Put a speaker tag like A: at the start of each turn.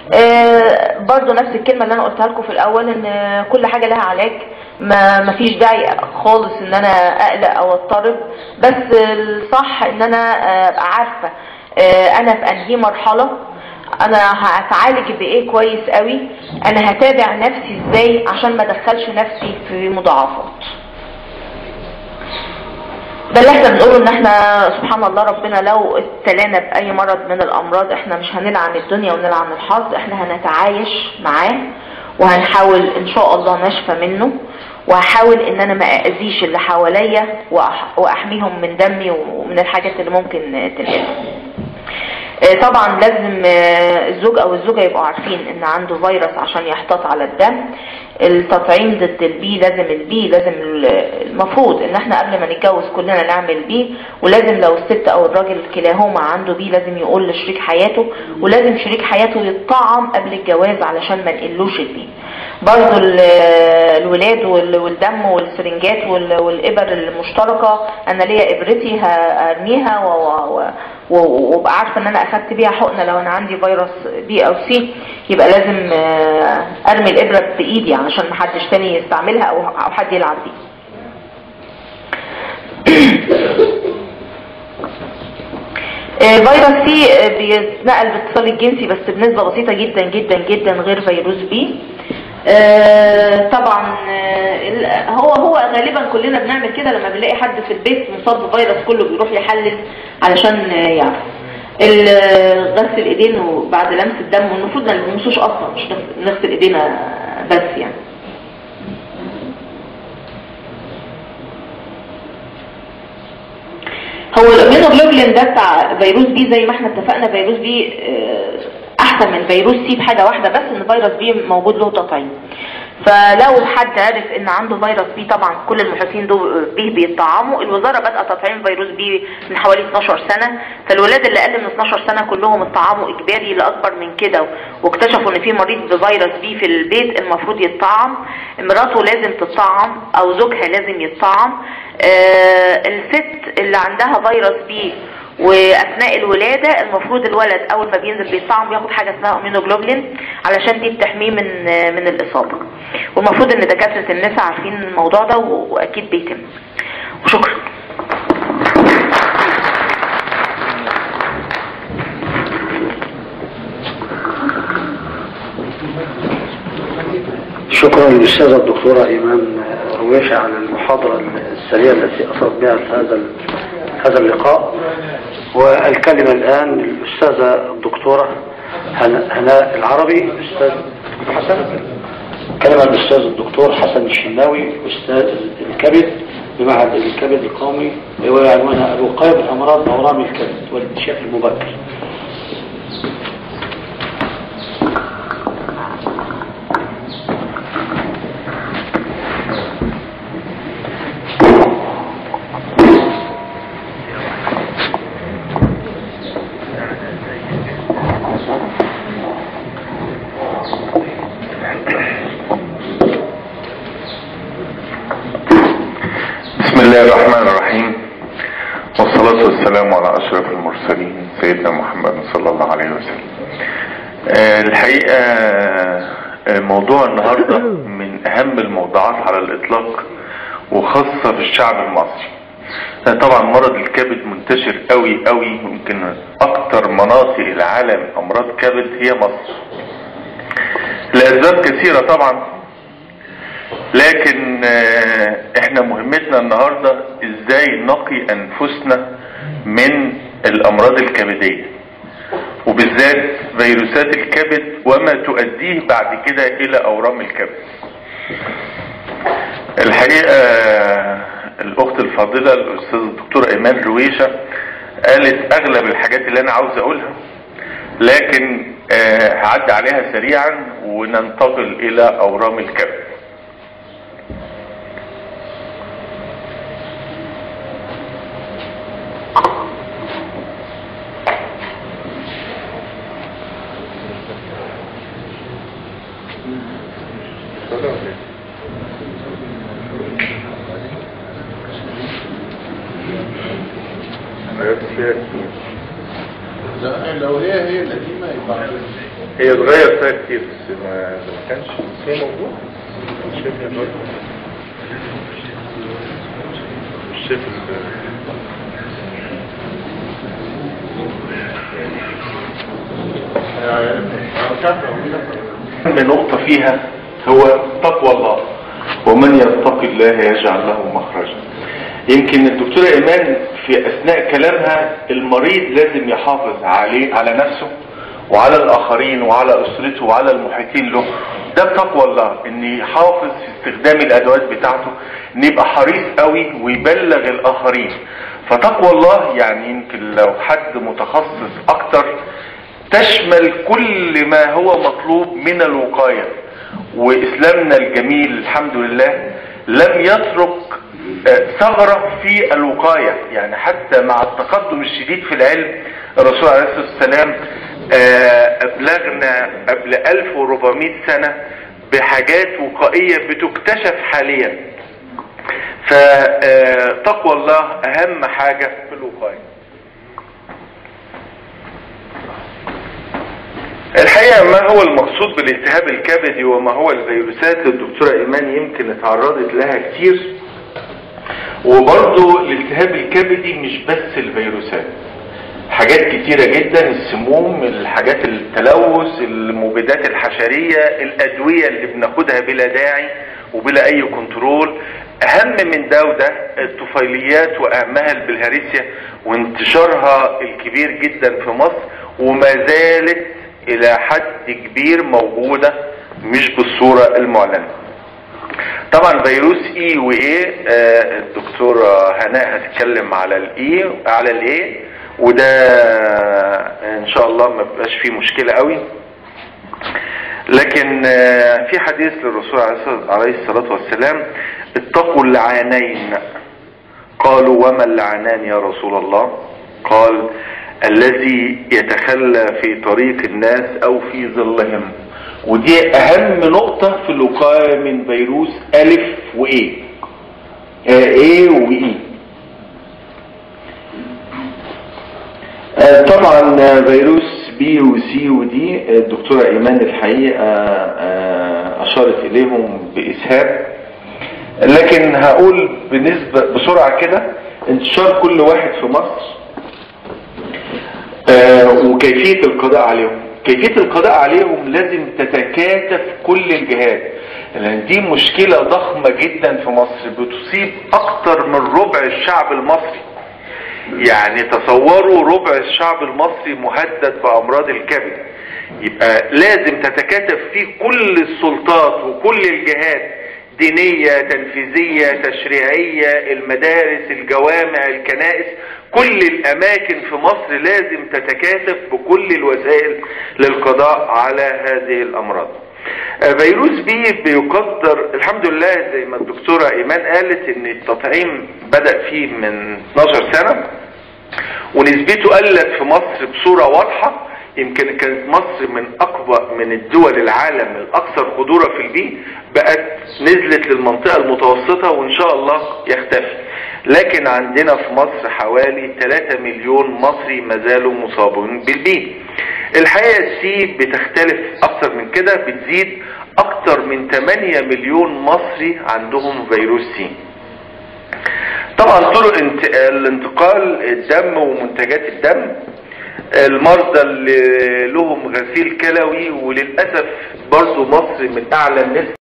A: آه، برضو نفس الكلمة اللي انا قلتها لكم في الاول ان كل حاجة لها علاج ما مفيش داعي خالص ان انا اقلق او اضطرب بس الصح ان انا آه، ابقى عارفة آه، انا في انهي مرحلة انا هتعالج بايه كويس قوي انا هتابع نفسي ازاي عشان ما ادخلش نفسي في مضاعفات ده اللي احنا بنقوله ان احنا سبحان الله ربنا لو ابتلانا باي مرض من الامراض احنا مش هنلعن الدنيا ونلعن الحظ احنا هنتعايش معاه وهنحاول ان شاء الله نشفى منه وهحاول ان انا ما اذيش اللي حواليا وأح- واحميهم من دمي ومن الحاجات اللي ممكن تلهمهم آه، طبعا لازم آه، الزوج او الزوجة يبقوا عارفين ان عنده فيروس عشان يحتاط على الدم التطعيم ضد البي لازم البي لازم ال- المفروض ان احنا قبل ما نتجوز كلنا نعمل بي ولازم لو الست او الراجل كلاهما عنده بي لازم يقول لشريك حياته ولازم شريك حياته يتطعم قبل الجواز علشان ما نقلوش البي برضو ال- الولاد وال- والدم والسرنجات وال- والابر المشتركة انا ليا ابرتي هرميها و- و- و- وابقى عارفه ان انا اخدت بيها حقنه لو انا عندي فيروس بي او سي يبقى لازم آه، ارمي الابره بايدي علشان محدش تاني يستعملها او او حد يلعب بيه آه، فيروس سي آه، بيتنقل باتصال الجنسي بس بنسبة بسيطة جدا جدا جدا غير فيروس بي آه، طبعا آه، ال- هو هو غالبا كلنا بنعمل كده لما بنلاقي حد في البيت مصاب بفيروس كله بيروح يحلل علشان آه، يعرف ال- آه، غسل الايدين وبعد لمس الدم والمفروض ما نلمسوش اصلا مش نغسل- نغسل ايدينا بس يعني هو الامينوجلوبولين ده بتاع فيروس بي زي ما احنا اتفقنا فيروس بي آه، احسن من فيروس سي بحاجه واحده بس ان فيروس بي موجود له تطعيم فلو حد عرف ان عنده فيروس بي طبعا كل المحيطين دول بيه بيطعموا الوزاره بدأت تطعيم فيروس بي من حوالي 12 سنه فالولاد اللي اقل من 12 سنه كلهم اتطعموا اجباري لاكبر من كده واكتشفوا ان في مريض بفيروس بي في البيت المفروض يتطعم مراته لازم تتطعم او زوجها لازم يتطعم آه الست اللي عندها فيروس بي واثناء الولاده المفروض الولد اول ما بينزل بيطعم بياخد حاجه اسمها امينوجلوبولين علشان دي بتحميه من من الاصابه والمفروض ان دكاتره النساء عارفين الموضوع ده واكيد بيتم وشكرا
B: شكرا للأستاذة الدكتورة إيمان رويشة على المحاضرة السريعة التي أصلت بها هذا هذا اللقاء والكلمة الآن للأستاذة الدكتورة هنا- هناء العربي أستاذ حسن كلمة الأستاذ الدكتور حسن الشناوي أستاذ الكبد بمعهد الكبد القومي وعنوانها الوقاية من أمراض أورام الكبد والاكتشاف المبكر
C: بسم الله الرحمن الرحيم والصلاة والسلام على أشرف المرسلين سيدنا محمد صلى الله عليه وسلم آه، الحقيقة آه، موضوع النهاردة من أهم الموضوعات على الإطلاق وخاصة في الشعب المصري آه، طبعا مرض الكبد منتشر قوي قوي يمكن أكتر مناطق العالم أمراض كبد هي مصر لأسباب كثيرة طبعا لكن آه، احنا مهمتنا النهاردة ازاي نقي انفسنا من الامراض الكبدية وبالذات فيروسات الكبد وما تؤديه بعد كده الى اورام الكبد الحقيقة آه، الاخت الفاضلة الاستاذة الدكتورة ايمان رويشة قالت اغلب الحاجات اللي انا عاوز اقولها لكن آه، هعدي عليها سريعا وننتقل الى اورام الكبد
D: لا لو هي هي القديمة يبقى
C: هي اتغير فيها كتير بس ما ما كانش بس هو موجود مش شايف الوقت. مش شايف ال- نقطة فيها هو تقوى الله ومن يتق الله يجعل له مخرجا يمكن الدكتورة إيمان في أثناء كلامها المريض لازم يحافظ عليه على نفسه وعلى الآخرين وعلى أسرته وعلى المحيطين له ده بتقوى الله إن يحافظ في استخدام الأدوات بتاعته إن يبقى حريص قوي ويبلغ الآخرين فتقوى الله يعني يمكن لو حد متخصص أكتر تشمل كل ما هو مطلوب من الوقاية وإسلامنا الجميل الحمد لله لم يترك آه، ثغرة في الوقاية يعني حتى مع التقدم الشديد في العلم الرسول عليه الصلاة والسلام آه، أبلغنا قبل 1400 سنة بحاجات وقائية بتكتشف حاليا فتقوى الله أهم حاجة في الوقاية الحقيقة ما هو المقصود بالالتهاب الكبدي وما هو الفيروسات الدكتورة إيمان يمكن اتعرضت لها كتير وبرضو الالتهاب الكبدي مش بس الفيروسات حاجات كتيرة جدا السموم الحاجات التلوث المبيدات الحشرية الأدوية اللي بناخدها بلا داعي وبلا أي كنترول أهم من ده وده الطفيليات وأهمها البلهارسيا وانتشارها الكبير جدا في مصر وما زالت إلى حد كبير موجودة مش بالصورة المعلنة طبعا فيروس اي وايه آه الدكتورة هناء هتتكلم على الاي على الايه وده ان شاء الله ما بيبقاش فيه مشكلة قوي لكن آه في حديث للرسول عليه الصلاة والسلام اتقوا اللعانين قالوا وما اللعنان يا رسول الله قال الذي يتخلى في طريق الناس او في ظلهم ودي اهم نقطة في الوقاية من فيروس الف وايه ايه وايه آه طبعا فيروس بي وسي ودي الدكتورة ايمان الحقيقة آه اشارت اليهم باسهاب لكن هقول بنسبة بسرعة كده انتشار كل واحد في مصر آه وكيفية القضاء عليهم كيفية القضاء عليهم لازم تتكاتف كل الجهات لان دي مشكلة ضخمة جدا في مصر بتصيب اكتر من ربع الشعب المصري يعني تصوروا ربع الشعب المصري مهدد بامراض الكبد يبقى لازم تتكاتف فيه كل السلطات وكل الجهات دينية تنفيذية تشريعية المدارس الجوامع الكنائس كل الاماكن في مصر لازم تتكاتف بكل الوسائل للقضاء على هذه الامراض فيروس بي بيقدر الحمد لله زي ما الدكتورة ايمان قالت ان التطعيم بدأ فيه من 12 سنة ونسبته قلت في مصر بصورة واضحة يمكن كانت مصر من اكبر من الدول العالم الاكثر خطورة في البي بقت نزلت للمنطقة المتوسطة وان شاء الله يختفي لكن عندنا في مصر حوالي 3 مليون مصري ما زالوا مصابين بالبي الحقيقة السي بتختلف اكتر من كده بتزيد اكتر من 8 مليون مصري عندهم فيروس سي طبعا طرق الانتقال الدم ومنتجات الدم المرضى اللي لهم غسيل كلوي وللأسف برضو مصر من أعلى النسبة